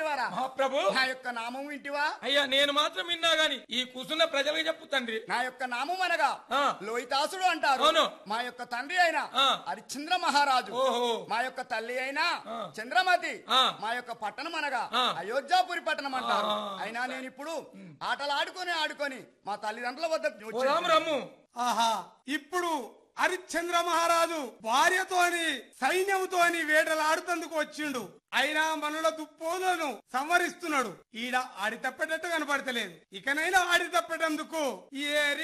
వారా మహాప్రభు నా యొక్క నామం వింటివా అయ్యా నేను మాత్రం విన్నా గాని ఈ కూర్చున్న ప్రజలకు చెప్పు తండ్రి నా యొక్క నామం అనగా ఆ. లోహితాసుడు అంటారు అవును. మా యొక్క తండ్రి అయిన ఆ. హరిశ్చంద్ర మహారాజు ఓహో మా యొక్క తల్లి అయిన ఆ. చంద్రమతి ఆ. మా యొక్క పట్టణం అనగా ఆ. అయోధ్యాపురి పట్టణం అంటారు ఆ. అయినా నేను ఇప్పుడు ఆటలు ఆడుకొని ఆడుకొని మా తల్లిదండ్రుల వద్ద ఓ రాము రమ్ము ఆహా ఇప్పుడు హరిశ్చంద్ర మహారాజు భార్యతోని సైన్యంతోని వేటలాడుతందుకు వచ్చిండు అయినా మనుల దుప్పోలను సంవరిస్తున్నాడు ఈడ ఆడి తప్పేటట్టు కనపడతలేదు ఇకనైనా ఆడి తప్పేటందుకు ఈ